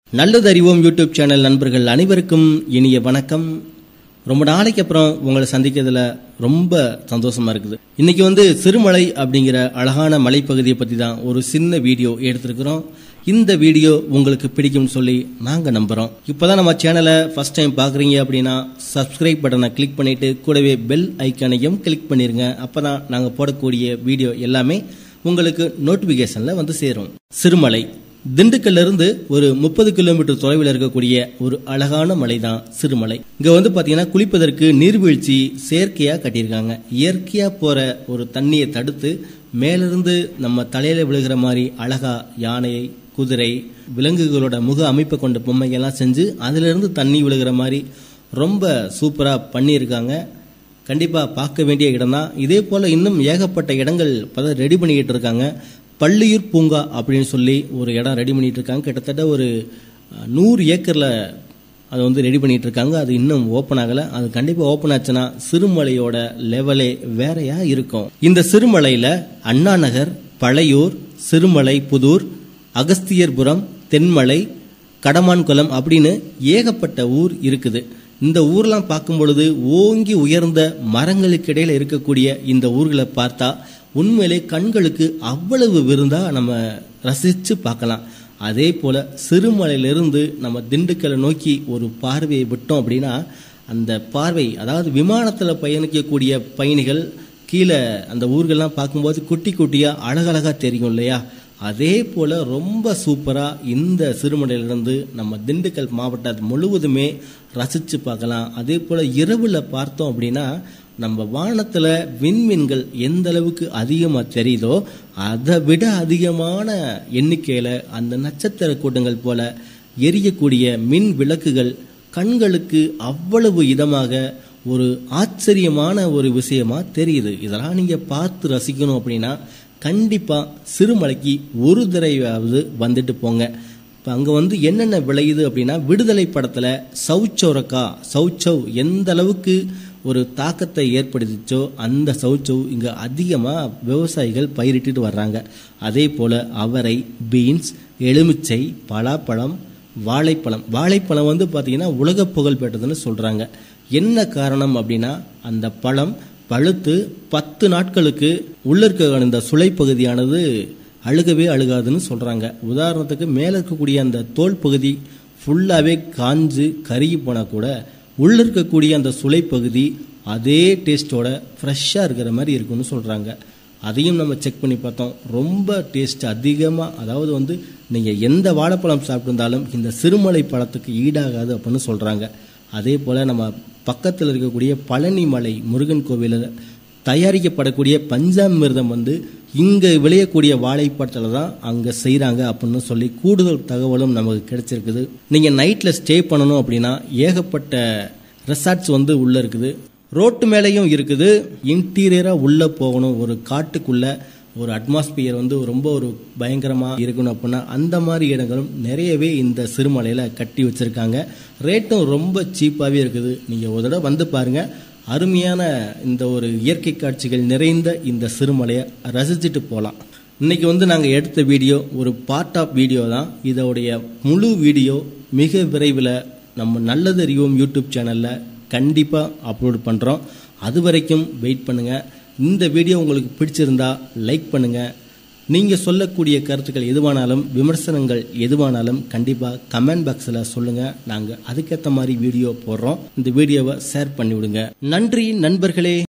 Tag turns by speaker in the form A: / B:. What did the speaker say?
A: நல்லது அறிவோம் YouTube channel நண்பர்கள் அனைவருக்கும் இனிய வணக்கம் ரொம்ப நாளைக்கு அப்புறம் உங்களை சந்திக்கிறதுல ரொம்ப சந்தோஷமா இருக்குது இன்னைக்கு வந்து சிறுமலை அப்படிங்கிற அழகான மலைப்பகுதியை பத்தி தான் ஒரு சின்ன வீடியோ எடுத்திருக்கிறோம் இந்த வீடியோ உங்களுக்கு பிடிக்கும்னு சொல்லி நாங்க நம்புறோம் இப்பதான் நம்ம சேனலை ஃபர்ஸ்ட் டைம் பாக்குறீங்க அப்படின்னா சப்ஸ்கிரைப் பட்டனை கிளிக் பண்ணிட்டு கூடவே பெல் ஐக்கானையும் கிளிக் பண்ணிருங்க அப்பதான் நாங்க போடக்கூடிய வீடியோ எல்லாமே உங்களுக்கு நோட்டிபிகேஷன்ல வந்து சேரும் சிறுமலை திண்டுக்கல்ல இருந்து ஒரு முப்பது கிலோமீட்டர் தொலைவில் இருக்கக்கூடிய ஒரு அழகான மலை தான் சிறுமலை இங்க வந்து பாத்தீங்கன்னா குளிப்பதற்கு நீர்வீழ்ச்சி செயற்கையா கட்டியிருக்காங்க இயற்கையா போற ஒரு தண்ணியை தடுத்து மேலிருந்து நம்ம தலையில விழுகிற மாதிரி அழகா யானை குதிரை விலங்குகளோட முக அமைப்பை கொண்ட பொம்மைகள்லாம் செஞ்சு அதுல இருந்து தண்ணி விழுகிற மாதிரி ரொம்ப சூப்பரா பண்ணியிருக்காங்க கண்டிப்பா பார்க்க வேண்டிய இடம் தான் இதே போல இன்னும் ஏகப்பட்ட இடங்கள் பல ரெடி பண்ணிக்கிட்டு இருக்காங்க பள்ளியூர் பூங்கா அப்படின்னு சொல்லி ஒரு இடம் ரெடி பண்ணிட்டு இருக்காங்க கிட்டத்தட்ட ஒரு அஹ், நூறு ஏக்கர்ல அதை வந்து ரெடி பண்ணிட்டு இருக்காங்க அது இன்னும் ஓப்பன் ஆகல அது கண்டிப்பா ஓப்பன் ஆச்சுன்னா சிறுமலையோட லெவலே வேறையா இருக்கும் இந்த சிறுமலையில அண்ணா நகர் பழையூர் சிறுமலை புதூர் அகஸ்தியர்புரம் தென்மலை கடமான்குளம் அப்படின்னு ஏகப்பட்ட ஊர் இருக்குது இந்த ஊர்லாம் பார்க்கும் பொழுது ஓங்கி உயர்ந்த மரங்களுக்கு இடையில இருக்கக்கூடிய இந்த ஊர்களை பார்த்தா உண்மையிலே கண்களுக்கு அவ்வளவு விருந்தா நம்ம ரசிச்சு பார்க்கலாம் அதே போல சிறுமலையிலிருந்து நம்ம திண்டுக்கலை நோக்கி ஒரு பார்வையை விட்டோம் அப்படின்னா அந்த பார்வை அதாவது விமானத்துல பயணிக்கக்கூடிய பயணிகள் கீழே அந்த ஊர்கள்லாம் பார்க்கும்போது குட்டி குட்டியா அழகழகா தெரியும் இல்லையா அதே போல ரொம்ப சூப்பரா இந்த சிறுமலையிலிருந்து நம்ம திண்டுக்கல் மாவட்டம் முழுவதுமே ரசிச்சு பார்க்கலாம் அதே போல இரவுல பார்த்தோம் அப்படின்னா நம்ம வானத்துல விண்மீன்கள் எந்த அளவுக்கு அதிகமா தெரியுதோ அதை விட அதிகமான எண்ணிக்கையில அந்த நட்சத்திர கூட்டங்கள் போல எரியக்கூடிய மின் விளக்குகள் கண்களுக்கு அவ்வளவு இதமாக ஒரு ஆச்சரியமான ஒரு விஷயமா தெரியுது இதெல்லாம் நீங்க பார்த்து ரசிக்கணும் அப்படின்னா கண்டிப்பா சிறுமலைக்கு ஒரு தடவையாவது வந்துட்டு போங்க இப்போ அங்கே வந்து என்னென்ன விளையுது அப்படின்னா விடுதலை படத்தில் சவுச்சோரக்கா சவுச்சவ் எந்த அளவுக்கு ஒரு தாக்கத்தை ஏற்படுத்திச்சோ அந்த சவுச்சவ் இங்கே அதிகமாக விவசாயிகள் பயிரிட்டுட்டு வர்றாங்க அதே போல் அவரை பீன்ஸ் எலுமிச்சை பலாப்பழம் வாழைப்பழம் வாழைப்பழம் வந்து பார்த்தீங்கன்னா உலக புகழ் பெற்றதுன்னு சொல்கிறாங்க என்ன காரணம் அப்படின்னா அந்த பழம் பழுத்து பத்து நாட்களுக்கு உள்ள இருக்க இந்த சுளை பகுதியானது அழுகவே அழுகாதுன்னு சொல்றாங்க உதாரணத்துக்கு மேல இருக்கக்கூடிய அந்த தோல் பகுதி ஃபுல்லாவே காஞ்சு கருகி போனா கூட உள்ள இருக்கக்கூடிய அந்த சுளை பகுதி அதே டேஸ்டோட ஃப்ரெஷ்ஷாக இருக்கிற மாதிரி இருக்குன்னு சொல்றாங்க அதையும் நம்ம செக் பண்ணி பார்த்தோம் ரொம்ப டேஸ்ட் அதிகமாக அதாவது வந்து நீங்கள் எந்த வாழைப்பழம் சாப்பிட்டிருந்தாலும் இந்த சிறுமலை பழத்துக்கு ஈடாகாது அப்படின்னு சொல்கிறாங்க அதே போல் நம்ம பக்கத்தில் இருக்கக்கூடிய பழனி மலை முருகன் கோவிலில் தயாரிக்கப்படக்கூடிய பஞ்சாமிர்தம் வந்து இங்கே விளையக்கூடிய வாழைப்பழத்தில் தான் அங்கே செய்கிறாங்க அப்படின்னு சொல்லி கூடுதல் தகவலும் நமக்கு கிடைச்சிருக்குது நீங்கள் நைட்டில் ஸ்டே பண்ணணும் அப்படின்னா ஏகப்பட்ட ரெசார்ட்ஸ் வந்து உள்ளே இருக்குது ரோட்டு மேலேயும் இருக்குது இன்டீரியராக உள்ளே போகணும் ஒரு காட்டுக்குள்ள ஒரு அட்மாஸ்பியர் வந்து ரொம்ப ஒரு பயங்கரமாக இருக்கணும் அப்படின்னா அந்த மாதிரி இடங்களும் நிறையவே இந்த சிறுமலையில் கட்டி வச்சுருக்காங்க ரேட்டும் ரொம்ப சீப்பாகவே இருக்குது நீங்கள் ஒரு தடவை வந்து பாருங்கள் அருமையான இந்த ஒரு இயற்கை காட்சிகள் நிறைந்த இந்த சிறுமலையை ரசிச்சுட்டு போகலாம் இன்னைக்கு வந்து நாங்கள் எடுத்த வீடியோ ஒரு பார்ட் ஆஃப் வீடியோ தான் இதோடைய முழு வீடியோ மிக விரைவில் நம்ம நல்லது அறிவோம் யூடியூப் சேனலில் கண்டிப்பாக அப்லோட் பண்ணுறோம் அது வரைக்கும் வெயிட் பண்ணுங்கள் இந்த வீடியோ உங்களுக்கு பிடிச்சிருந்தா லைக் பண்ணுங்கள் நீங்கள் சொல்லக்கூடிய கருத்துக்கள் எதுவானாலும் விமர்சனங்கள் எதுவானாலும் கண்டிப்பாக கமெண்ட் பாக்ஸில் சொல்லுங்கள் நாங்கள் அதுக்கேற்ற மாதிரி வீடியோ போடுறோம் இந்த வீடியோவை ஷேர் பண்ணி விடுங்க நன்றி நண்பர்களே